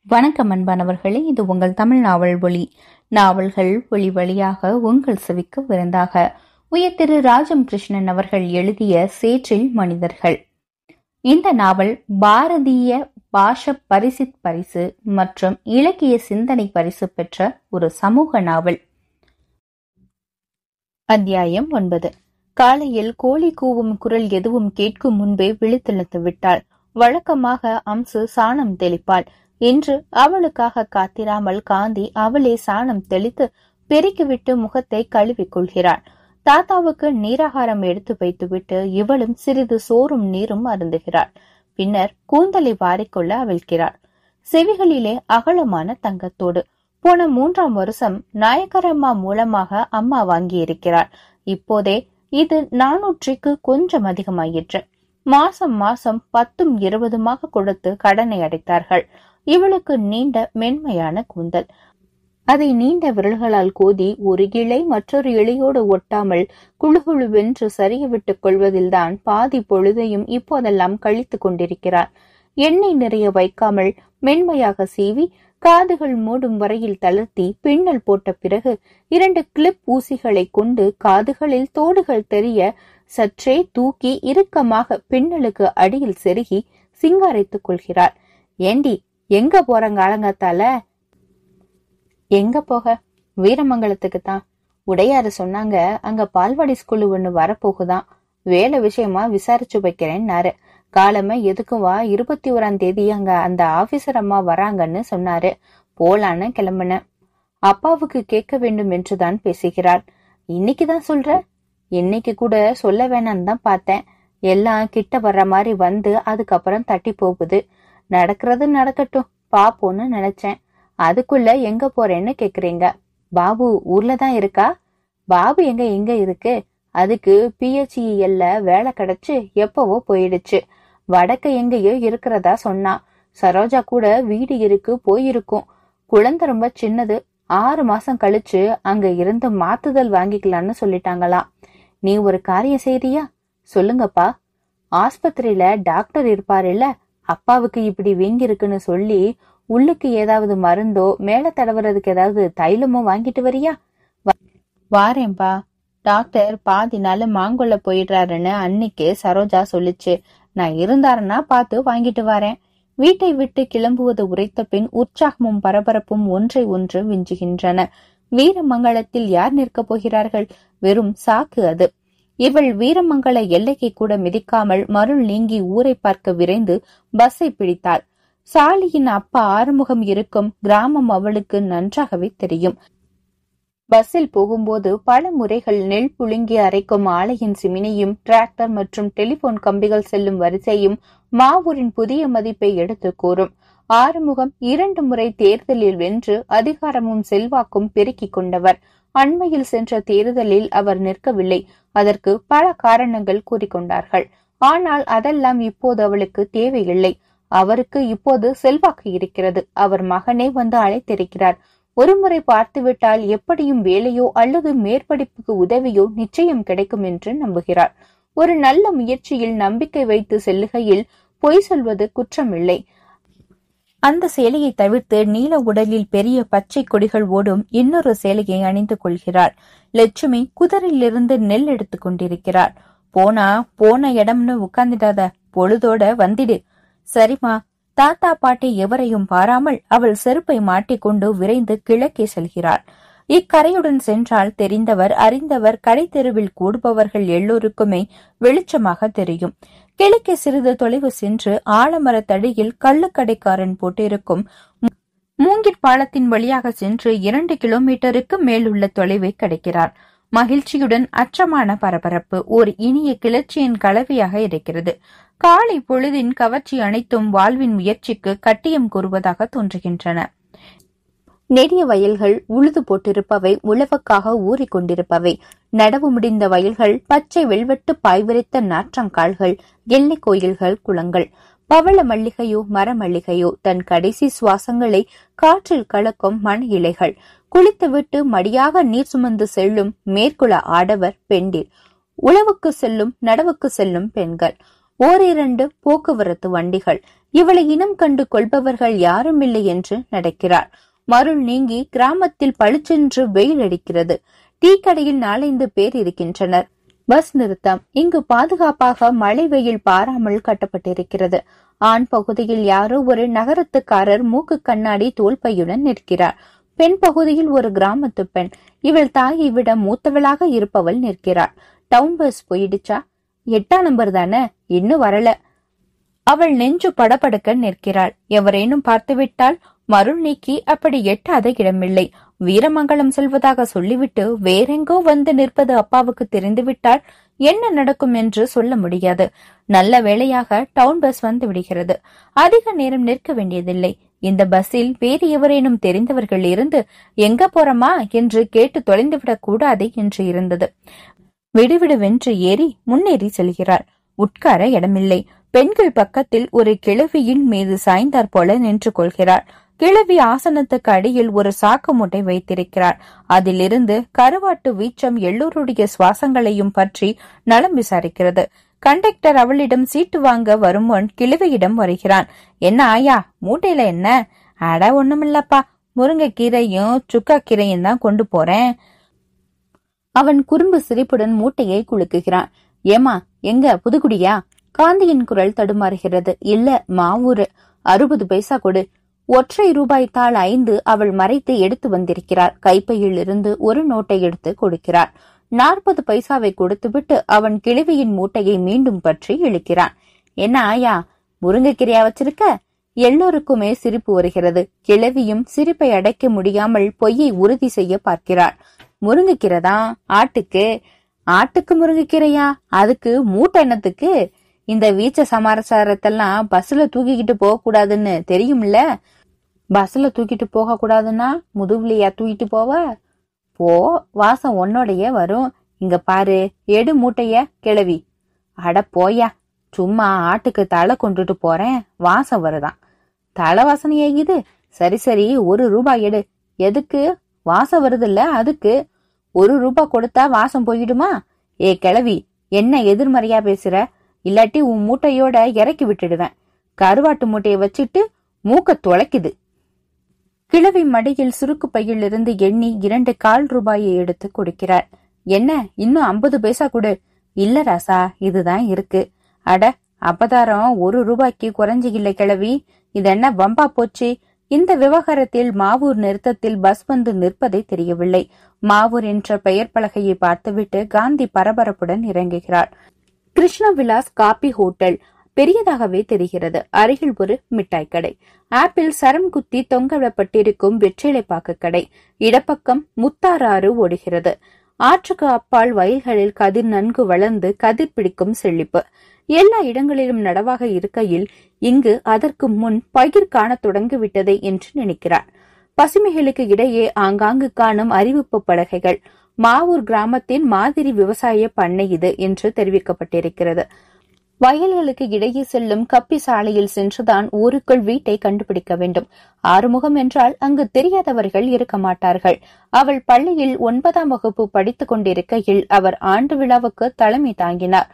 வணக்கம் அன்பானவர்களே இது உங்கள் தமிழ் நாவல் ஒளி நாவல்கள் ஒளி வழியாக உங்கள் செவிக்கு விருந்தாக உயர் திரு ராஜம் கிருஷ்ணன் அவர்கள் எழுதிய சேற்றில் மனிதர்கள் இந்த நாவல் பாரதிய பாஷ பரிசித் பரிசு மற்றும் இலக்கிய சிந்தனை பரிசு பெற்ற ஒரு சமூக நாவல் அத்தியாயம் ஒன்பது காலையில் கோழி கூவும் குரல் எதுவும் கேட்கும் முன்பே விழித்தெழுந்து விட்டாள் வழக்கமாக அம்சு சாணம் தெளிப்பாள் இன்று அவளுக்காக காத்திராமல் காந்தி அவளே சாணம் தெளித்து பெருக்கிவிட்டு முகத்தை கழுவிக் கொள்கிறாள் தாத்தாவுக்கு நீராகாரம் எடுத்து வைத்துவிட்டு இவளும் சிறிது சோறும் நீரும் அருந்துகிறாள் பின்னர் கூந்தலை வாரிக்கொள்ள அவிழ்க்கிறாள் செவிகளிலே அகலமான தங்கத்தோடு போன மூன்றாம் வருஷம் நாயக்கரம்மா மூலமாக அம்மா வாங்கியிருக்கிறாள் இப்போதே இது நானூற்றிக்கு கொஞ்சம் அதிகமாயிற்று மாசம் மாசம் பத்தும் இருபதுமாக கொடுத்து கடனை அடைத்தார்கள் இவளுக்கு நீண்ட மென்மையான கூந்தல் அதை நீண்ட விரல்களால் கோதி ஒரு இலை மற்றொரு இலையோடு ஒட்டாமல் குழுகுழுவென்று சரிய விட்டுக் கொள்வதில்தான் பாதி பொழுதையும் இப்போதெல்லாம் கழித்துக் கொண்டிருக்கிறார் எண்ணெய் நிறைய வைக்காமல் மென்மையாக சீவி காதுகள் மூடும் வரையில் தளர்த்தி பின்னல் போட்ட பிறகு இரண்டு கிளிப் ஊசிகளை கொண்டு காதுகளில் தோடுகள் தெரிய சற்றே தூக்கி இறுக்கமாக பின்னலுக்கு அடியில் செருகி சிங்காரித்துக் கொள்கிறாள் ஏண்டி எங்க போறங்க ஆலங்காத்தால எங்க போக வீரமங்கலத்துக்கு தான் உடையாரு சொன்னாங்க அங்க பால்வாடி ஸ்கூலு ஒண்ணு வரப்போகுதான் வேலை விஷயமா விசாரிச்சு வைக்கிறேன்னாரு காலமே எதுக்கும் வா இருபத்தி ஓராம் தேதி அங்க அந்த ஆபீசர் அம்மா வராங்கன்னு சொன்னாரு போலான்னு கிளம்புனேன் அப்பாவுக்கு கேட்க வேண்டும் என்றுதான் பேசுகிறாள் இன்னைக்குதான் சொல்ற இன்னைக்கு கூட சொல்ல வேணான்னு தான் பார்த்தேன் எல்லாம் கிட்ட வர்ற மாதிரி வந்து அதுக்கப்புறம் தட்டி போகுது நடக்கிறது நடக்கட்டும் பாப்போன்னு நினைச்சேன் அதுக்குள்ள எங்க போறேன்னு கேக்குறீங்க பாபு ஊர்ல தான் இருக்கா பாபு எங்க எங்க இருக்கு அதுக்கு பிஹெச்இஎல்ல வேலை கிடைச்சு எப்பவோ போயிடுச்சு வடக்க எங்கேயோ இருக்கிறதா சொன்னான் சரோஜா கூட வீடு இருக்கு போயிருக்கும் குழந்தை ரொம்ப சின்னது ஆறு மாசம் கழிச்சு அங்க இருந்து மாத்துதல் வாங்கிக்கலாம்னு சொல்லிட்டாங்களாம் நீ ஒரு காரியம் செய்றியா சொல்லுங்கப்பா ஆஸ்பத்திரியில டாக்டர் இருப்பாருல்ல அப்பாவுக்கு இப்படி வீங்கி இருக்குன்னு சொல்லி உள்ளுக்கு ஏதாவது மருந்தோ மேல தடவுறதுக்கு ஏதாவது தைலமோ வாங்கிட்டு வரியா வாரேன்பா டாக்டர் பாதி நாள் மாங்கொல்ல போயிடுறாருன்னு அன்னைக்கு சரோஜா சொல்லுச்சு நான் இருந்தாருன்னா பார்த்து வாங்கிட்டு வரேன் வீட்டை விட்டு கிளம்புவது உரைத்த பின் உற்சாகமும் பரபரப்பும் ஒன்றை ஒன்று விஞ்சுகின்றன வீரமங்கலத்தில் யார் நிற்கப் போகிறார்கள் வெறும் சாக்கு அது இவள் வீரமங்கல எல்லைக்கு கூட மிதிக்காமல் மருள் நீங்கி ஊரை பார்க்க விரைந்து பஸ்ஸை பிடித்தாள் சாலியின் அப்பா ஆறுமுகம் இருக்கும் கிராமம் அவளுக்கு நன்றாகவே தெரியும் பஸ்ஸில் போகும்போது பல முறைகள் நெல் புழுங்கி அரைக்கும் ஆலையின் சிமினியும் டிராக்டர் மற்றும் டெலிபோன் கம்பிகள் செல்லும் வரிசையும் மாவூரின் புதிய மதிப்பை எடுத்து கூறும் ஆறுமுகம் இரண்டு முறை தேர்தலில் வென்று அதிகாரமும் செல்வாக்கும் பெருக்கிக் கொண்டவர் அண்மையில் சென்ற தேர்தலில் அவர் நிற்கவில்லை அதற்கு பல காரணங்கள் கூறிக்கொண்டார்கள் ஆனால் அதெல்லாம் இப்போது அவளுக்கு தேவையில்லை அவருக்கு இப்போது செல்வாக்கு இருக்கிறது அவர் மகனே வந்து அழைத்திருக்கிறார் ஒருமுறை பார்த்துவிட்டால் எப்படியும் வேலையோ அல்லது மேற்படிப்புக்கு உதவியோ நிச்சயம் கிடைக்கும் என்று நம்புகிறார் ஒரு நல்ல முயற்சியில் நம்பிக்கை வைத்து செல்லுகையில் பொய் சொல்வது குற்றமில்லை அந்த சேலையை தவிர்த்து நீல உடலில் பெரிய பச்சை கொடிகள் ஓடும் இன்னொரு சேலையை அணிந்து கொள்கிறாள் லட்சுமி குதிரையிலிருந்து நெல் எடுத்துக் கொண்டிருக்கிறாள் போனா போன இடம்னு உட்கார்ந்துடாத பொழுதோட வந்திடு சரிம்மா தாத்தா பாட்டி எவரையும் பாராமல் அவள் செருப்பை மாட்டிக்கொண்டு விரைந்து கிழக்கே செல்கிறாள் இக்கரையுடன் சென்றால் தெரிந்தவர் அறிந்தவர் கடை தெருவில் கூடுபவர்கள் எல்லோருக்குமே வெளிச்சமாக தெரியும் கிழக்கே சிறிது தொலைவு சென்று ஆலமரத்தடியில் கள்ளுக்கடைக்காரன் போட்டிருக்கும் மூங்கிற் பாலத்தின் வழியாக சென்று இரண்டு கிலோமீட்டருக்கு மேலுள்ள தொலைவை கிடைக்கிறார் மகிழ்ச்சியுடன் அச்சமான பரபரப்பு ஒரு இனிய கிளர்ச்சியின் கலவையாக இருக்கிறது காலை பொழுதின் கவர்ச்சி அனைத்தும் வாழ்வின் முயற்சிக்கு கட்டியம் கூறுவதாக தோன்றுகின்றன நெடிய வயல்கள் உழுது போட்டிருப்பவை உழவுக்காக ஊறிக்கொண்டிருப்பவை நடவு முடிந்த வயல்கள் பச்சை வெல்வெட்டு பாய்விரித்த நாற்றங்கால்கள் எல்லை கோயில்கள் குளங்கள் பவள மல்லிகையோ மரமல்லிகையோ தன் கடைசி சுவாசங்களை காற்றில் கலக்கும் மண இலைகள் குளித்துவிட்டு மடியாக நீர் சுமந்து செல்லும் மேற்குல ஆடவர் பெண்டிர் உழவுக்கு செல்லும் நடவுக்கு செல்லும் பெண்கள் ஓரிரண்டு போக்குவரத்து வண்டிகள் இவளை இனம் கண்டு கொள்பவர்கள் யாரும் இல்லை என்று நடக்கிறார் மருள் நீங்கி கிராமத்தில் பளிச்சென்று வெயில் அடிக்கிறது டீ கடையில் நாலைந்து பேர் இருக்கின்றனர் பஸ் நிறுத்தம் இங்கு பாதுகாப்பாக மழை வெயில் பாராமல் கட்டப்பட்டிருக்கிறது ஆண் பகுதியில் யாரோ ஒரு நகரத்துக்காரர் மூக்கு கண்ணாடி தோல்பையுடன் நிற்கிறார் பெண் பகுதியில் ஒரு கிராமத்து பெண் இவள் தாயை விட மூத்தவளாக இருப்பவள் நிற்கிறாள் டவுன் பஸ் போயிடுச்சா எட்டாம் நம்பர் தானே இன்னும் வரல அவள் நெஞ்சு படபடக்க நிற்கிறாள் எவரேனும் பார்த்துவிட்டால் மருள் நீக்கி அப்படி எட்டாத இடமில்லை வீரமங்கலம் செல்வதாக சொல்லிவிட்டு வேறெங்கோ வந்து நிற்பது அப்பாவுக்கு தெரிந்துவிட்டால் என்ன நடக்கும் என்று சொல்ல முடியாது நல்ல வேளையாக டவுன் பஸ் வந்து விடுகிறது அதிக நேரம் நிற்க வேண்டியதில்லை இந்த பஸ்ஸில் வேறு எவரேனும் தெரிந்தவர்கள் இருந்து எங்க போறோமா என்று கேட்டு தொலைந்துவிடக் கூடாது என்று இருந்தது விடுவிடுவென்று ஏறி முன்னேறி செல்கிறாள் உட்கார இடமில்லை பெண்கள் பக்கத்தில் ஒரு கிழவியின் மீது சாய்ந்தாற் போல நின்று கொள்கிறாள் கிழவி ஆசனத்துக்கு அடியில் ஒரு சாக்கு மூட்டை வைத்திருக்கிறார் அதிலிருந்து கருவாட்டு வீச்சம் எல்லோருடைய சுவாசங்களையும் பற்றி நலம் விசாரிக்கிறது கண்டக்டர் அவளிடம் சீட்டு வாங்க வரும் முன் கிழவியிடம் வருகிறான் என்ன ஆயா மூட்டையில என்ன அட ஒண்ணுமில்லப்பா முருங்கைக்கீரையும் சுக்காக்கீரையும் தான் கொண்டு போறேன் அவன் குறும்பு சிரிப்புடன் மூட்டையை குலுக்குகிறான் ஏமா எங்க புதுக்குடியா காந்தியின் குரல் தடுமாறுகிறது இல்ல மாவூரு அறுபது பைசா கொடு ஒற்றை ரூபாய் தாள் ஐந்து அவள் மறைத்து எடுத்து வந்திருக்கிறார் கைப்பையில் இருந்து ஒரு நோட்டை எடுத்து கொடுக்கிறார் நாற்பது பைசாவை கொடுத்துவிட்டு அவன் கிழவியின் மூட்டையை மீண்டும் பற்றி இழுக்கிறான் என்ன ஆயா முருங்கைக்கீரையா வச்சிருக்க எல்லோருக்குமே சிரிப்பு வருகிறது கிழவியும் சிரிப்பை அடைக்க முடியாமல் பொய்யை உறுதி செய்ய பார்க்கிறாள் முருங்கைக்கீரை தான் ஆட்டுக்கு ஆட்டுக்கு முருங்கைக்கீரையா அதுக்கு மூட்டை எண்ணத்துக்கு இந்த வீச்ச சமாச்சாரத்தெல்லாம் பஸ்ல தூக்கிக்கிட்டு போக கூடாதுன்னு தெரியும்ல பஸ்ல தூக்கிட்டு போக கூடாதுன்னா முதுகுலையா தூக்கிட்டு போவ போ வாசம் உன்னோடைய வரும் இங்க பாரு எடு மூட்டைய கிளவி அட போயா சும்மா ஆட்டுக்கு தலை கொண்டுட்டு போறேன் வாசம் வருதான் தலை வாசனை ஏகுது சரி சரி ஒரு ரூபாய் எடு எதுக்கு வாசம் வருதுல்ல அதுக்கு ஒரு ரூபாய் கொடுத்தா வாசம் போயிடுமா ஏ கிளவி என்ன எதிர்மறையா பேசுற இல்லாட்டி உன் மூட்டையோட இறக்கி விட்டுடுவேன் கருவாட்டு மூட்டையை வச்சுட்டு மூக்க தொலைக்குது கிழவி மடியில் சுருக்கு பையிலிருந்து எண்ணி இரண்டு கால் ரூபாயை எடுத்து கொடுக்கிறார் என்ன இன்னும் ஐம்பது பைசா கொடு இல்ல ராசா இதுதான் இருக்கு அட அப்பதாரம் ஒரு ரூபாய்க்கு குறைஞ்சு இல்லை கிழவி இது என்ன வம்பா போச்சு இந்த விவகாரத்தில் மாவூர் நிறுத்தத்தில் பஸ் வந்து நிற்பதை தெரியவில்லை மாவூர் என்ற பெயர் பலகையை பார்த்துவிட்டு காந்தி பரபரப்புடன் இறங்குகிறார் கிருஷ்ண விலாஸ் காபி ஹோட்டல் பெரியதாகவே தெரிகிறது அருகில் ஒரு மிட்டாய் கடை ஆப்பிள் சரம் குத்தி தொங்கவிடப்பட்டிருக்கும் வெற்றிலை பாக்கு கடை இடப்பக்கம் முத்தாறாறு ஓடுகிறது ஆற்றுக்கு அப்பால் வயல்களில் கதிர் நன்கு வளர்ந்து கதிர் பிடிக்கும் செழிப்பு எல்லா இடங்களிலும் நடவாக இருக்கையில் இங்கு அதற்கு முன் பயிர் காணத் தொடங்கிவிட்டதே என்று நினைக்கிறார் பசுமைகளுக்கு இடையே ஆங்காங்கு காணும் அறிவிப்பு பலகைகள் மாவூர் கிராமத்தின் மாதிரி விவசாய பண்ணை இது என்று தெரிவிக்கப்பட்டிருக்கிறது வயல்களுக்கு இடையே செல்லும் கப்பி சாலையில் சென்றுதான் ஊருக்குள் வீட்டை கண்டுபிடிக்க வேண்டும் ஆறுமுகம் என்றால் அங்கு தெரியாதவர்கள் இருக்க மாட்டார்கள் அவள் பள்ளியில் ஒன்பதாம் வகுப்பு படித்துக் கொண்டிருக்கையில் அவர் ஆண்டு விழாவுக்கு தலைமை தாங்கினார்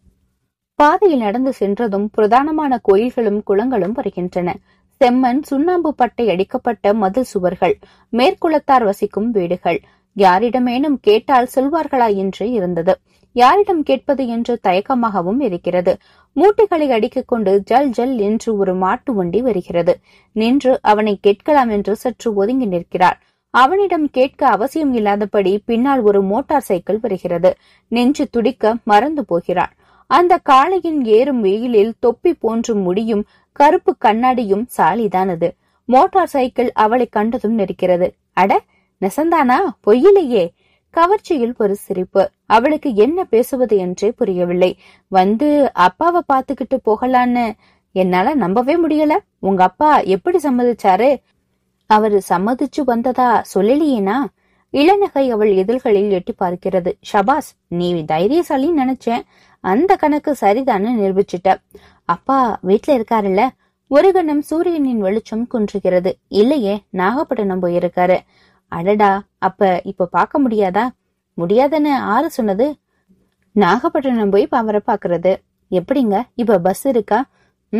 பாதையில் நடந்து சென்றதும் பிரதானமான கோயில்களும் குளங்களும் வருகின்றன செம்மண் சுண்ணாம்பு பட்டை அடிக்கப்பட்ட மதில் சுவர்கள் மேற்குளத்தார் வசிக்கும் வீடுகள் யாரிடமேனும் கேட்டால் சொல்வார்களா என்று இருந்தது யாரிடம் கேட்பது என்று தயக்கமாகவும் இருக்கிறது மூட்டைகளை அடிக்கிக் கொண்டு ஜல் ஜல் என்று ஒரு மாட்டு வண்டி வருகிறது நின்று அவனை கேட்கலாம் என்று சற்று ஒதுங்கி நிற்கிறார் அவனிடம் கேட்க அவசியம் இல்லாதபடி பின்னால் ஒரு மோட்டார் சைக்கிள் வருகிறது நெஞ்சு துடிக்க மறந்து போகிறாள் அந்த காளையின் ஏறும் வெயிலில் தொப்பி போன்று முடியும் கருப்பு கண்ணாடியும் சாலிதானது மோட்டார் சைக்கிள் அவளை கண்டதும் நிற்கிறது அட நெசந்தானா பொய்யிலேயே கவர்ச்சியில் ஒரு சிரிப்பு அவளுக்கு என்ன பேசுவது என்றே புரியவில்லை வந்து அப்பாவை பாத்துக்கிட்டு போகலான்னு என்னால நம்பவே முடியல உங்க அப்பா எப்படி சம்மதிச்சாரு அவரு சம்மதிச்சு வந்ததா சொல்லலையேனா இளநகை அவள் இதழ்களில் எட்டி பார்க்கிறது ஷபாஸ் நீ தைரியசாலி நினைச்சேன் அந்த கணக்கு சரிதான்னு நிரூபிச்சிட்ட அப்பா வீட்ல இருக்காருல்ல ஒரு கணம் சூரியனின் வெளிச்சம் குன்றுகிறது இல்லையே நாகப்பட்டினம் போயிருக்காரு அடடா அப்ப இப்ப பார்க்க முடியாதா முடியாதுன்னு ஆறு சொன்னது நாகப்பட்டினம் போய் அவரை பாக்குறது எப்படிங்க இப்ப பஸ் இருக்கா ம்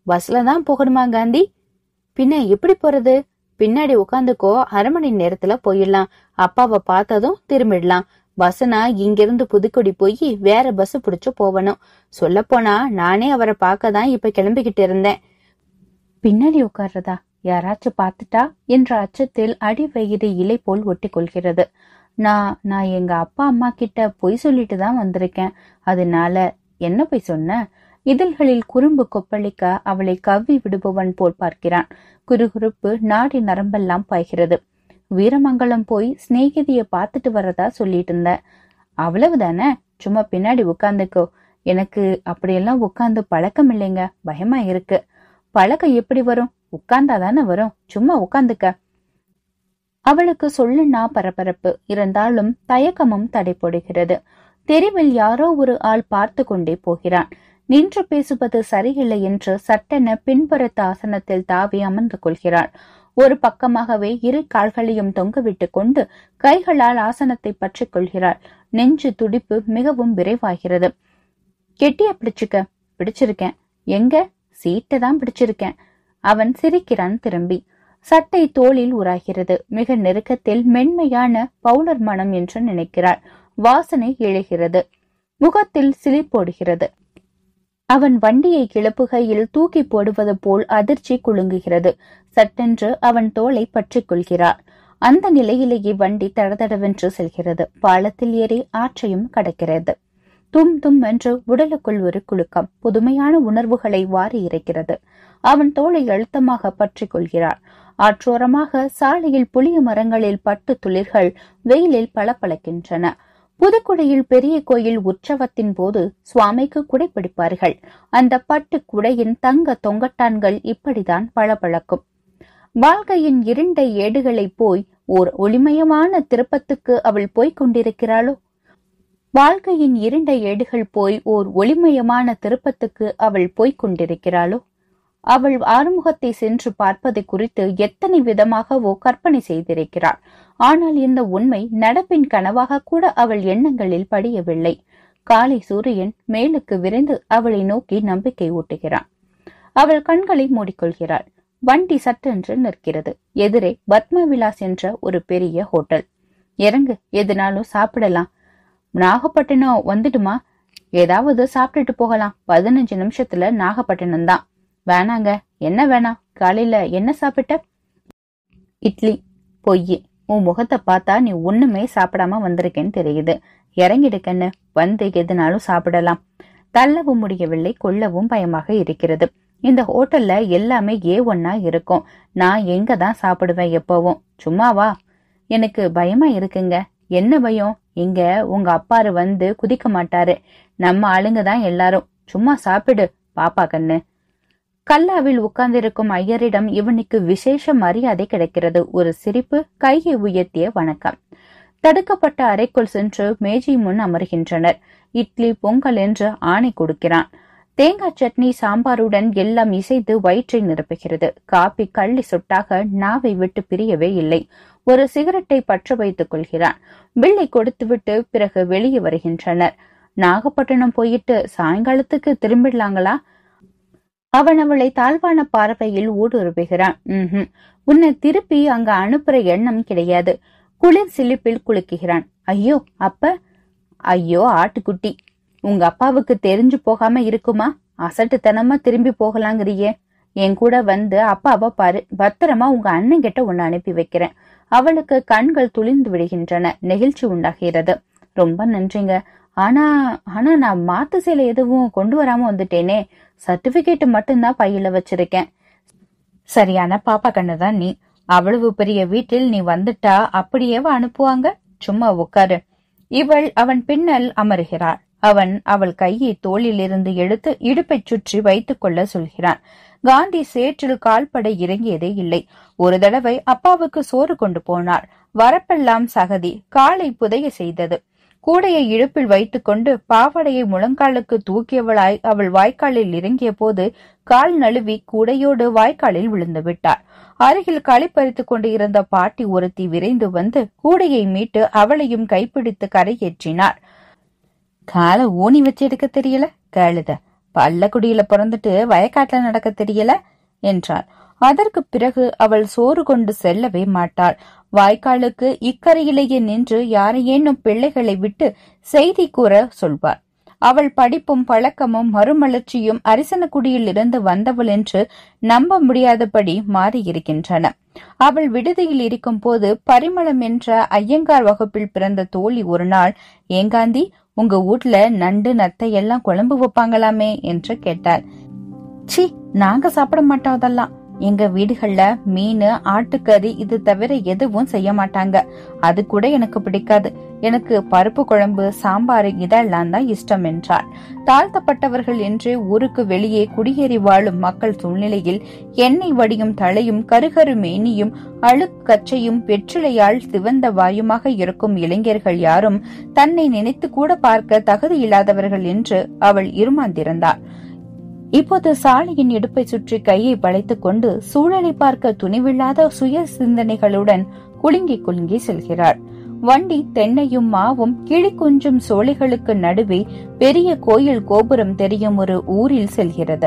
பஸ்ல தான் போகணுமா காந்தி பின்ன எப்படி போறது பின்னாடி உட்காந்துக்கோ அரை மணி நேரத்துல போயிடலாம் அப்பாவை பார்த்ததும் திரும்பிடலாம் பஸ்னா இங்கிருந்து புதுக்குடி போய் வேற பஸ் பிடிச்சு போகணும் சொல்ல போனா நானே அவரை பார்க்க தான் இப்ப கிளம்பிக்கிட்டு இருந்தேன் பின்னாடி உட்கார்றதா யாராச்சும் பார்த்துட்டா என்ற அச்சத்தில் அடி வயிறு இலை போல் ஒட்டி கொள்கிறது நான் நான் எங்க அப்பா அம்மா கிட்ட பொய் சொல்லிட்டு தான் வந்திருக்கேன் அதனால என்ன பொய் சொன்ன இதழ்களில் குறும்பு கொப்பளிக்க அவளை கவ்வி விடுபவன் போல் பார்க்கிறான் குறுகுறுப்பு நாடி நரம்பெல்லாம் பாய்கிறது வீரமங்கலம் போய் சிநேகிதிய பார்த்துட்டு வரதா சொல்லிட்டு இருந்த அவ்வளவுதானே சும்மா பின்னாடி உட்காந்துக்கோ எனக்கு அப்படியெல்லாம் உட்காந்து பழக்கம் இல்லைங்க பயமா இருக்கு பழக்கம் எப்படி வரும் உட்கார்ந்தாதானே வரும் சும்மா உட்காந்துக்க அவளுக்கு சொல்லுன்னா பரபரப்பு இருந்தாலும் தயக்கமும் தடை போடுகிறது தெருவில் யாரோ ஒரு ஆள் பார்த்து கொண்டே போகிறான் நின்று பேசுவது சரியில்லை என்று சட்டென பின்புறத்து ஆசனத்தில் தாவி அமர்ந்து கொள்கிறாள் ஒரு பக்கமாகவே இரு கால்களையும் தொங்கவிட்டு கொண்டு கைகளால் ஆசனத்தை பற்றிக் கொள்கிறாள் நெஞ்சு துடிப்பு மிகவும் விரைவாகிறது கெட்டியா பிடிச்சுக்க பிடிச்சிருக்கேன் எங்க சீட்டை தான் பிடிச்சிருக்கேன் அவன் சிரிக்கிறான் திரும்பி சட்டை தோளில் உராகிறது மிக நெருக்கத்தில் மென்மையான பவுடர் மனம் என்று நினைக்கிறாள் வாசனை எழுகிறது முகத்தில் சிலிப்போடுகிறது அவன் வண்டியை கிளப்புகையில் தூக்கி போடுவது போல் அதிர்ச்சி குலுங்குகிறது சட்டென்று அவன் தோளை பற்றிக் கொள்கிறார் அந்த நிலையிலேயே வண்டி தடதடவென்று செல்கிறது பாலத்தில் ஏறி ஆற்றையும் கடக்கிறது தும் தும் என்று உடலுக்குள் ஒரு குலுக்கம் புதுமையான உணர்வுகளை வாரி இறைக்கிறது அவன் தோளை அழுத்தமாக பற்றிக் கொள்கிறார் ஆற்றோரமாக சாலையில் புளிய மரங்களில் பட்டு துளிர்கள் வெயிலில் பளபளக்கின்றன புதுக்குடையில் பெரிய கோயில் உற்சவத்தின் போது சுவாமிக்கு குடை பிடிப்பார்கள் அந்த பட்டு குடையின் தங்க தொங்கட்டான்கள் இப்படிதான் பளபளக்கும் வாழ்க்கையின் இருண்ட ஏடுகளை போய் ஓர் ஒளிமயமான திருப்பத்துக்கு அவள் போய்க் கொண்டிருக்கிறாளோ வாழ்க்கையின் இருண்ட ஏடுகள் போய் ஓர் ஒளிமயமான திருப்பத்துக்கு அவள் போய்க் கொண்டிருக்கிறாளோ அவள் ஆறுமுகத்தை சென்று பார்ப்பது குறித்து எத்தனை விதமாகவோ கற்பனை செய்திருக்கிறாள் ஆனால் இந்த உண்மை நடப்பின் கனவாக கூட அவள் எண்ணங்களில் படியவில்லை காலை சூரியன் மேலுக்கு விரைந்து அவளை நோக்கி நம்பிக்கை ஊட்டுகிறான் அவள் கண்களை மூடிக்கொள்கிறாள் வண்டி சட்டென்று நிற்கிறது எதிரே பத்ம விலாஸ் என்ற ஒரு பெரிய ஹோட்டல் இறங்கு எதுனாலும் சாப்பிடலாம் நாகப்பட்டினம் வந்துடுமா ஏதாவது சாப்பிட்டுட்டு போகலாம் பதினஞ்சு நிமிஷத்துல நாகப்பட்டினம் தான் வேணாங்க என்ன வேணாம் காலையில என்ன சாப்பிட்ட இட்லி பொய் உன் முகத்தை பார்த்தா நீ ஒண்ணுமே சாப்பிடாம வந்திருக்கேன்னு தெரியுது இறங்கிடுக்கன்னு வந்து எதுனாலும் சாப்பிடலாம் தள்ளவும் முடியவில்லை கொள்ளவும் பயமாக இருக்கிறது இந்த ஹோட்டல்ல எல்லாமே ஏ ஒன்னா இருக்கும் நான் எங்க தான் சாப்பிடுவேன் எப்பவும் சும்மாவா எனக்கு பயமா இருக்குங்க என்ன பயம் இங்க உங்க அப்பாரு வந்து குதிக்க மாட்டாரு நம்ம ஆளுங்க தான் எல்லாரும் சும்மா சாப்பிடு பாப்பா கண்ணு கல்லாவில் உட்கார்ந்திருக்கும் ஐயரிடம் இவனுக்கு விசேஷ மரியாதை கிடைக்கிறது ஒரு சிரிப்பு கையை உயர்த்திய வணக்கம் தடுக்கப்பட்ட அறைக்குள் சென்று மேஜை முன் அமர்கின்றனர் இட்லி பொங்கல் என்று ஆணை கொடுக்கிறான் தேங்காய் சட்னி சாம்பாருடன் எல்லாம் இசைத்து வயிற்றை நிரப்புகிறது காப்பி கள்ளி சொட்டாக நாவை விட்டு பிரியவே இல்லை ஒரு சிகரெட்டை பற்ற வைத்துக் கொள்கிறான் பில்லை கொடுத்துவிட்டு பிறகு வெளியே வருகின்றனர் நாகப்பட்டினம் போயிட்டு சாயங்காலத்துக்கு திரும்பிடலாங்களா அவன் அவளை தாழ்வான பார்வையில் ஊடுருவுகிறான் ம்ஹும் உன்னை திருப்பி அங்க அனுப்புற எண்ணம் கிடையாது குளிர் சிலிப்பில் குலுக்குகிறான் ஐயோ அப்ப ஐயோ ஆட்டுக்குட்டி உங்க அப்பாவுக்கு தெரிஞ்சு போகாம இருக்குமா அசட்டுத்தனமா திரும்பி போகலாங்கிறியே என் கூட வந்து அப்பாவை பாரு பத்திரமா உங்க அண்ணன் கிட்ட உன்னை அனுப்பி வைக்கிறேன் அவளுக்கு கண்கள் துளிந்து விடுகின்றன நெகிழ்ச்சி உண்டாகிறது ரொம்ப நன்றிங்க ஆனா ஆனா நான் மாத்து சேலை எதுவும் கொண்டு வராம வந்துட்டேனே சர்டிபிகேட் மட்டும்தான் பையில வச்சிருக்கேன் சரியான பாப்பா கண்ணுதான் நீ அவ்வளவு பெரிய வீட்டில் நீ வந்துட்டா அப்படியேவா அனுப்புவாங்க சும்மா உட்காரு இவள் அவன் பின்னல் அமருகிறாள் அவன் அவள் கையை தோளிலிருந்து எடுத்து இடுப்பைச் சுற்றி வைத்துக் கொள்ள சொல்கிறான் காந்தி சேற்றில் கால்பட இறங்கியதே இல்லை ஒரு தடவை அப்பாவுக்கு சோறு கொண்டு போனாள் வரப்பெல்லாம் சகதி காலை புதைய செய்தது கூடையை இடுப்பில் வைத்துக்கொண்டு பாவாடையை முழங்காலுக்கு தூக்கியவளாய் அவள் வாய்க்காலில் இறங்கிய போது கால் நழுவி கூடையோடு வாய்க்காலில் விழுந்து விட்டாள் அருகில் களி பறித்துக் கொண்டு இருந்த பாட்டி ஒருத்தி விரைந்து வந்து கூடையை மீட்டு அவளையும் கைப்பிடித்து கரையேற்றினார் காலை ஊனி வச்சு எடுக்க தெரியல கழுத பள்ளக்குடியில பிறந்துட்டு வயக்காட்டுல நடக்க தெரியல என்றாள் அதற்கு பிறகு அவள் சோறு கொண்டு செல்லவே மாட்டாள் வாய்க்காலுக்கு இக்கரையிலேயே நின்று யாரையேனும் பிள்ளைகளை விட்டு செய்தி கூற சொல்வார் அவள் படிப்பும் பழக்கமும் மறுமலர்ச்சியும் அரிசனக்குடியில் இருந்து வந்தவள் என்று நம்ப முடியாதபடி மாறியிருக்கின்றன அவள் விடுதியில் இருக்கும் போது பரிமளம் என்ற ஐயங்கார் வகுப்பில் பிறந்த தோழி ஒரு நாள் ஏங்காந்தி உங்க வீட்ல நண்டு நத்தை எல்லாம் குழம்பு வைப்பாங்களாமே என்று கேட்டாள் சி நாங்க சாப்பிட மாட்டோம் அதெல்லாம் எங்க வீடுகள்ல மீன் ஆட்டுக்கறி இது தவிர எதுவும் செய்ய மாட்டாங்க அது கூட எனக்கு பிடிக்காது எனக்கு பருப்பு குழம்பு சாம்பார் இதெல்லாம் தான் இஷ்டம் என்றார் தாழ்த்தப்பட்டவர்கள் என்று ஊருக்கு வெளியே குடியேறி வாழும் மக்கள் சூழ்நிலையில் எண்ணெய் வடியும் தலையும் கருகரு மேனியும் அழுக்கச்சையும் வெற்றிலையால் சிவந்த வாயுமாக இருக்கும் இளைஞர்கள் யாரும் தன்னை நினைத்து கூட பார்க்க தகுதியில்லாதவர்கள் என்று அவள் இருமாந்திருந்தாள் இப்போது சாலையின் இடுப்பை சுற்றி கையை வளைத்துக் கொண்டு சூழலை பார்க்க துணிவில்லாத சுய சிந்தனைகளுடன் குலுங்கி குலுங்கி செல்கிறாள் வண்டி தென்னையும் மாவும் கிளி குஞ்சும் சோலைகளுக்கு நடுவே பெரிய கோயில் கோபுரம் தெரியும் ஒரு ஊரில் செல்கிறது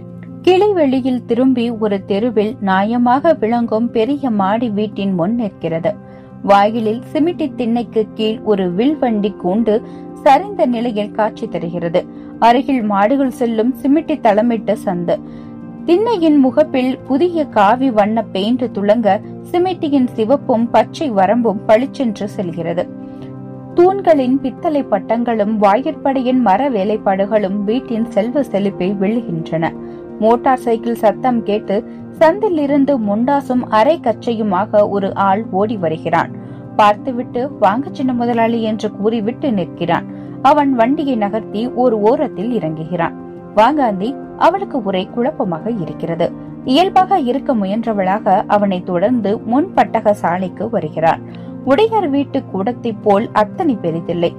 கிளை வெளியில் திரும்பி ஒரு தெருவில் நியாயமாக விளங்கும் பெரிய மாடி வீட்டின் முன் நிற்கிறது வாயிலில் சிமிட்டி திண்ணைக்கு கீழ் ஒரு வில் வண்டி கூண்டு சரிந்த நிலையில் காட்சி தருகிறது அருகில் மாடுகள் செல்லும் சிமிட்டி தளமிட்ட சந்து திண்ணையின் முகப்பில் புதிய காவி வண்ண பெயிண்ட் துளங்க சிமிட்டியின் சிவப்பும் பச்சை வரம்பும் பளிச்சென்று செல்கிறது தூண்களின் பித்தளை பட்டங்களும் வாயிற்படையின் மர வேலைப்பாடுகளும் வீட்டின் செல்வ செழிப்பை வெல்லுகின்றன மோட்டார் சைக்கிள் சத்தம் கேட்டு சந்தில் இருந்து முண்டாசும் அரை கச்சையுமாக ஒரு ஆள் ஓடி வருகிறான் பார்த்துவிட்டு வாங்க சின்ன முதலாளி என்று கூறிவிட்டு நிற்கிறான் அவன் வண்டியை நகர்த்தி ஒரு ஓரத்தில் இறங்குகிறான் வாங்காந்தி அவளுக்கு ஒரே குழப்பமாக இருக்கிறது இயல்பாக இருக்க முயன்றவளாக அவனை தொடர்ந்து முன் பட்டக சாலைக்கு வருகிறாள் உடையார் வீட்டு கூடத்தை போல் அத்தனை பெரிதில்லை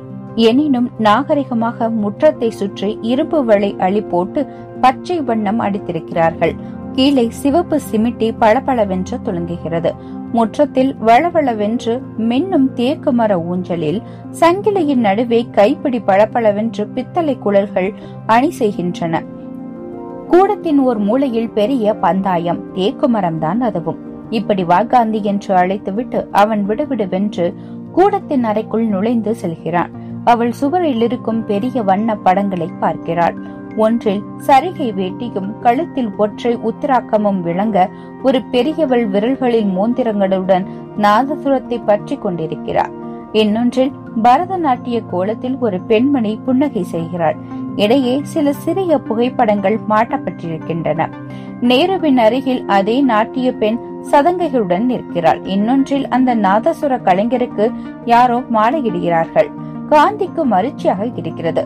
எனினும் நாகரிகமாக முற்றத்தை சுற்றி இரும்பு வளை அழி போட்டு பச்சை வண்ணம் அடித்திருக்கிறார்கள் கீழே சிவப்பு சிமிட்டி பளபளவென்று துளங்குகிறது முற்றத்தில் வளவளவென்று மின்னும் தேக்கு மர ஊஞ்சலில் சங்கிலியின் நடுவே கைப்பிடி பளபளவென்று பித்தளை குழல்கள் அணி செய்கின்றன கூடத்தின் ஒரு மூலையில் பெரிய பந்தாயம் தேக்கு மரம்தான் அதுவும் இப்படி வாகாந்தி என்று அழைத்துவிட்டு அவன் விடுவிடுவென்று கூடத்தின் அறைக்குள் நுழைந்து செல்கிறான் அவள் சுவரில் இருக்கும் பெரிய வண்ண படங்களை பார்க்கிறாள் ஒன்றில் சரிகை வேட்டியும் கழுத்தில் ஒற்றை உத்திராக்கமும் விளங்க ஒரு பெரியவள் விரல்களில் மோந்திரங்களுடன் நாதசுரத்தை பற்றி கொண்டிருக்கிறார் இன்னொன்றில் பரதநாட்டிய கோலத்தில் ஒரு பெண்மணி புன்னகை செய்கிறாள் இடையே சில சிறிய புகைப்படங்கள் மாட்டப்பட்டிருக்கின்றன நேருவின் அருகில் அதே நாட்டிய பெண் சதங்கைகளுடன் நிற்கிறாள் இன்னொன்றில் அந்த நாதசுர கலைஞருக்கு யாரோ மாலையிடுகிறார்கள் காந்திக்கு மகிழ்ச்சியாக இருக்கிறது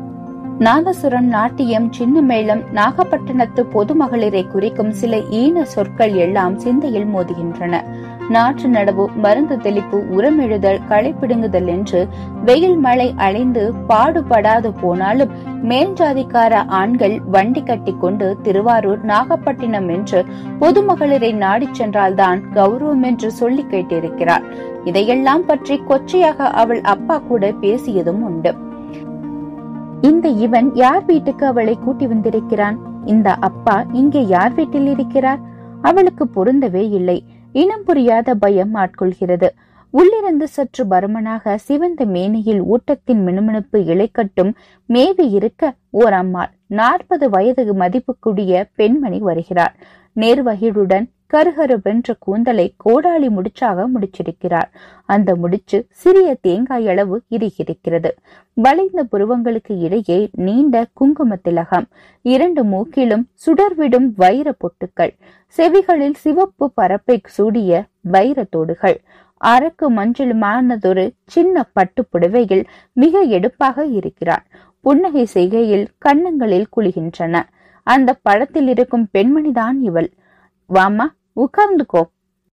நாதசுரம் நாட்டியம் சின்ன மேளம் நாகப்பட்டினத்து பொதுமகளிரை குறிக்கும் சில ஈன சொற்கள் எல்லாம் சிந்தையில் மோதுகின்றன நாற்று நடவு மருந்து தெளிப்பு உரமெழுதல் களை பிடுங்குதல் என்று வெயில் மழை அலைந்து பாடுபடாது போனாலும் மேல் ஜாதிக்கார ஆண்கள் வண்டி கட்டி கொண்டு திருவாரூர் நாகப்பட்டினம் என்று பொதுமகளிரை நாடிச் சென்றால்தான் கௌரவம் என்று சொல்லி கேட்டிருக்கிறார் இதையெல்லாம் பற்றி கொச்சையாக அவள் அப்பா கூட பேசியதும் உண்டு இந்த இவன் யார் வீட்டுக்கு அவளை கூட்டி வந்திருக்கிறான் இந்த அப்பா இங்கே யார் வீட்டில் இருக்கிறார் அவளுக்கு பொருந்தவே இல்லை இனம் புரியாத பயம் ஆட்கொள்கிறது உள்ளிருந்து சற்று பருமனாக சிவந்த மேனியில் ஊட்டத்தின் மினுமினுப்பு இலைக்கட்டும் மேவி இருக்க ஓர் அம்மாள் நாற்பது வயது மதிப்புக்குரிய பெண்மணி வருகிறார் நேர்வகிழுடன் கருகருவென்ற கூந்தலை கோடாளி முடிச்சாக முடிச்சிருக்கிறார் அந்த முடிச்சு சிறிய தேங்காய் அளவு இறுகியிருக்கிறது வளைந்த புருவங்களுக்கு இடையே நீண்ட குங்கும திலகம் இரண்டு மூக்கிலும் சுடர்விடும் வைர பொட்டுக்கள் செவிகளில் சிவப்பு பரப்பை சூடிய வைர தோடுகள் அரக்கு மஞ்சளுமானதொரு சின்ன பட்டு புடவையில் மிக எடுப்பாக இருக்கிறார் புன்னகை செய்கையில் கன்னங்களில் குளிகின்றன அந்த படத்தில் இருக்கும் பெண்மணிதான் இவள் வாமா உட்கார்ந்துக்கோ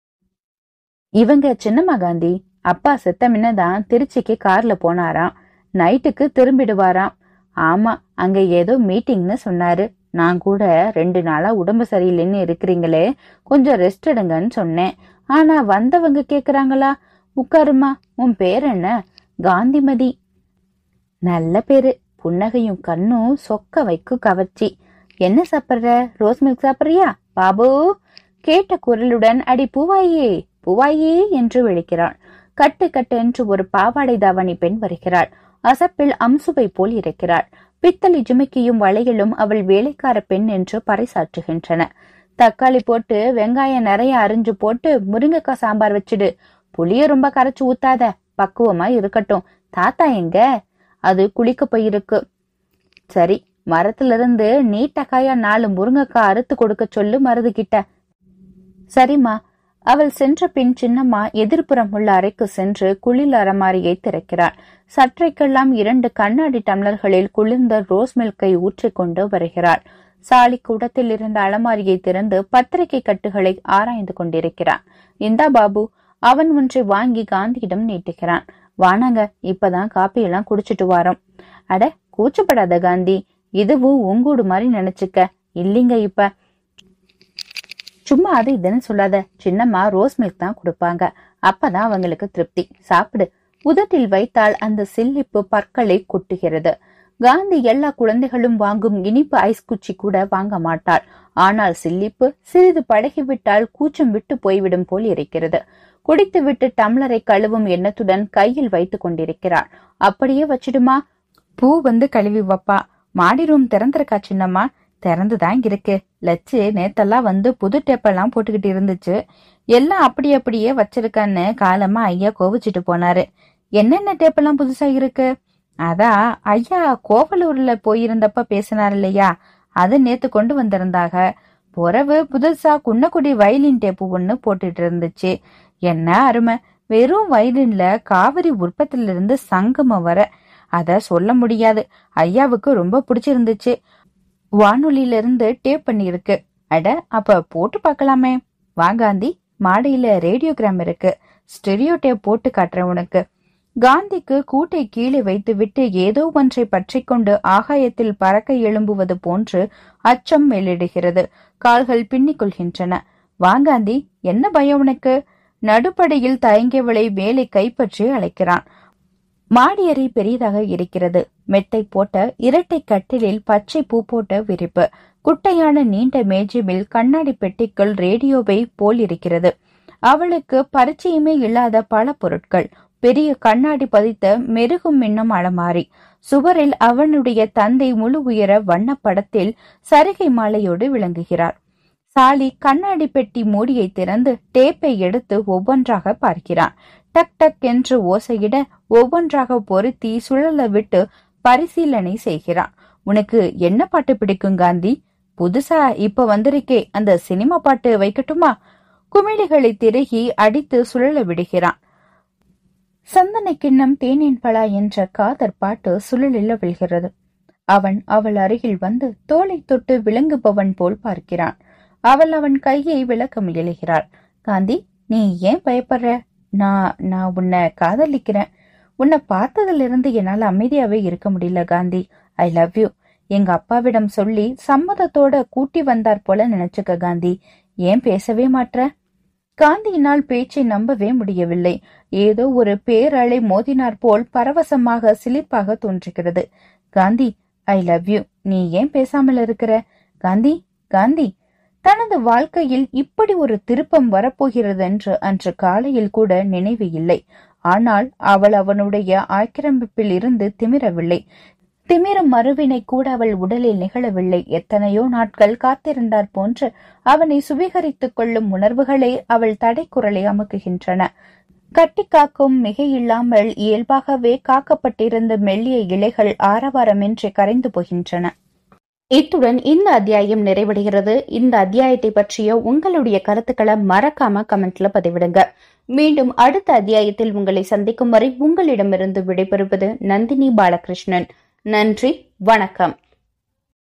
இவங்க சின்னம்மா காந்தி அப்பா செத்த முன்னதான் திருச்சிக்கு கார்ல போனாராம் நைட்டுக்கு திரும்பிடுவாராம் ஆமா அங்க ஏதோ மீட்டிங்னு சொன்னாரு நான் கூட ரெண்டு நாளா உடம்பு சரியில்லைன்னு இருக்கிறீங்களே கொஞ்சம் ரெஸ்ட் எடுங்கன்னு சொன்னேன் ஆனா வந்தவங்க கேக்குறாங்களா உட்காருமா உன் பேர் என்ன காந்திமதி நல்ல பேரு புன்னகையும் கண்ணும் சொக்க வைக்கும் கவர்ச்சி என்ன சாப்பிடுற ரோஸ் மில்க் சாப்பிடுறியா பாபு கேட்ட குரலுடன் அடி பூவாயே பூவாயே என்று விழிக்கிறாள் கட்டு கட்டு என்று ஒரு பாவாடை தாவணி பெண் வருகிறாள் அசப்பில் அம்சுவை போல் இருக்கிறாள் பித்தளை ஜிமிக்கியும் வளையலும் அவள் வேலைக்கார பெண் என்று பறைசாற்றுகின்றன தக்காளி போட்டு வெங்காயம் நிறைய அரிஞ்சு போட்டு முருங்கைக்காய் சாம்பார் வச்சுடு புளிய ரொம்ப கரைச்சு ஊத்தாத பக்குவமா இருக்கட்டும் தாத்தா எங்க அது குளிக்க போயிருக்கு சரி மரத்துல இருந்து நீட்டக்காயா நாலு முருங்கைக்காய் அறுத்து கொடுக்க சொல்லு மருது கிட்ட சரிம்மா அவள் சென்ற பின் சின்னம்மா எதிர்ப்புறம் உள்ள அறைக்கு சென்று குளிர் அலமாரியை திறக்கிறாள் சற்றைக்கெல்லாம் இரண்டு கண்ணாடி டம்ளர்களில் குளிர்ந்த ரோஸ் மில்கை ஊற்றிக் கொண்டு வருகிறாள் சாலி கூடத்தில் இருந்த அலமாரியை திறந்து பத்திரிகை கட்டுகளை ஆராய்ந்து கொண்டிருக்கிறான் இந்தா பாபு அவன் ஒன்றை வாங்கி காந்தியிடம் நீட்டுகிறான் வானாங்க இப்பதான் காப்பி எல்லாம் குடிச்சிட்டு வாரோம் அட கூச்சப்படாத காந்தி இதுவும் உங்கூடு மாதிரி நினைச்சுக்க இல்லைங்க இப்ப சும்மா அது இதுன்னு சொல்லாத சின்னம்மா ரோஸ் மில்க் தான் கொடுப்பாங்க அப்பதான் அவங்களுக்கு திருப்தி சாப்பிடு உதட்டில் வைத்தால் அந்த சில்லிப்பு பற்களை கொட்டுகிறது காந்தி எல்லா குழந்தைகளும் வாங்கும் இனிப்பு ஐஸ் குச்சி கூட வாங்க மாட்டாள் ஆனால் சில்லிப்பு சிறிது பழகிவிட்டால் கூச்சம் விட்டு போய்விடும் போல் இருக்கிறது குடித்துவிட்டு டம்ளரை கழுவும் எண்ணத்துடன் கையில் வைத்துக் கொண்டிருக்கிறாள் அப்படியே வச்சிடுமா பூ வந்து கழுவி வைப்பா மாடி ரூம் திறந்திருக்கா சின்னம்மா திறந்துதான் இருக்கு லட்சு நேத்தெல்லாம் வந்து புது டேப்பெல்லாம் போட்டுக்கிட்டு இருந்துச்சு எல்லாம் அப்படி அப்படியே வச்சிருக்கான்னு காலமா ஐயா கோவிச்சிட்டு போனாரு என்னென்ன டேப்பெல்லாம் புதுசா இருக்கு அதான் ஐயா கோவலூர்ல போயிருந்தப்ப பேசினார் இல்லையா அது நேத்து கொண்டு வந்திருந்தாக புறவு புதுசா குன்னக்குடி வயலின் டேப்பு ஒண்ணு போட்டுட்டு இருந்துச்சு என்ன அருமை வெறும் வயலின்ல காவிரி உற்பத்திலிருந்து சங்கமம் வர அத சொல்ல முடியாது ஐயாவுக்கு ரொம்ப பிடிச்சிருந்துச்சு வானொலியில இருந்து டேப் பண்ணியிருக்கு அட அப்ப போட்டு பார்க்கலாமே வா காந்தி மாடியில ரேடியோகிராம் இருக்கு ஸ்டெரியோ டேப் போட்டு காட்டுறேன் உனக்கு காந்திக்கு கூட்டை கீழே வைத்துவிட்டு ஏதோ ஒன்றை பற்றிக் கொண்டு ஆகாயத்தில் பறக்க எழும்புவது போன்று அச்சம் மேலிடுகிறது கால்கள் பின்னிக் கொள்கின்றன வாங்காந்தி என்ன பயம் உனக்கு நடுப்படையில் தயங்கியவளை மேலே கைப்பற்றி அழைக்கிறான் மாடியறை பெரியதாக இருக்கிறது மெத்தை போட்ட இரட்டை கட்டிலில் பச்சை பூ போட்ட விரிப்பு குட்டையான நீண்ட மேஜையில் கண்ணாடி பெட்டிக்குள் ரேடியோவை போல் இருக்கிறது அவளுக்கு பரிச்சயமே இல்லாத பல பொருட்கள் பெரிய கண்ணாடி பதித்த மெருகும் மின்னும் அலமாரி சுவரில் அவனுடைய தந்தை முழு உயர வண்ண படத்தில் சரிகை மாலையோடு விளங்குகிறார் சாலி கண்ணாடி பெட்டி மூடியை திறந்து டேப்பை எடுத்து ஒவ்வொன்றாக பார்க்கிறான் டக் டக் என்று ஓசையிட ஒவ்வொன்றாக பொருத்தி சுழல விட்டு பரிசீலனை செய்கிறான் உனக்கு என்ன பாட்டு பிடிக்கும் காந்தி புதுசா இப்ப வந்திருக்கே அந்த சினிமா பாட்டு வைக்கட்டுமா குமிழிகளை திருகி அடித்து சுழல விடுகிறான் சந்தனை கிண்ணம் தேனின் பலா என்ற காதற் பாட்டு சுழலில் விழுகிறது அவன் அவள் அருகில் வந்து தோலை தொட்டு விளங்குபவன் போல் பார்க்கிறான் அவள் அவன் கையை விளக்க முயலுகிறாள் காந்தி நீ ஏன் பயப்படுற நான் நான் உன்னை காதலிக்கிறேன் உன்னை பார்த்ததுல இருந்து என்னால அமைதியாவே இருக்க முடியல காந்தி ஐ லவ் யூ எங்க அப்பாவிடம் சொல்லி சம்மதத்தோட கூட்டி வந்தார் போல நினைச்சுக்க காந்தி ஏன் பேசவே மாட்ற காந்தியினால் பேச்சை நம்பவே முடியவில்லை ஏதோ ஒரு பேரலை மோதினார் போல் பரவசமாக சிலிர்ப்பாக தோன்றுகிறது காந்தி ஐ லவ் யூ நீ ஏன் பேசாமல் இருக்கிற காந்தி காந்தி தனது வாழ்க்கையில் இப்படி ஒரு திருப்பம் வரப்போகிறது என்று அன்று காலையில் கூட நினைவு இல்லை ஆனால் அவள் அவனுடைய ஆக்கிரமிப்பில் இருந்து திமிரவில்லை திமிரும் மறுவினை கூட அவள் உடலில் நிகழவில்லை எத்தனையோ நாட்கள் காத்திருந்தார் போன்று அவனை சுவீகரித்துக் கொள்ளும் உணர்வுகளே அவள் தடைக்குரலை அமுக்குகின்றன கட்டி காக்கும் மிகையில்லாமல் இயல்பாகவே காக்கப்பட்டிருந்த மெல்லிய இலைகள் ஆரவாரமின்றி கரைந்து போகின்றன இத்துடன் இந்த அத்தியாயம் நிறைவடைகிறது இந்த அத்தியாயத்தை பற்றிய உங்களுடைய கருத்துக்களை மறக்காம கமெண்ட்ல பதிவிடுங்க மீண்டும் அடுத்த அத்தியாயத்தில் உங்களை சந்திக்கும் வரை உங்களிடமிருந்து விடைபெறுவது நந்தினி பாலகிருஷ்ணன் நன்றி வணக்கம்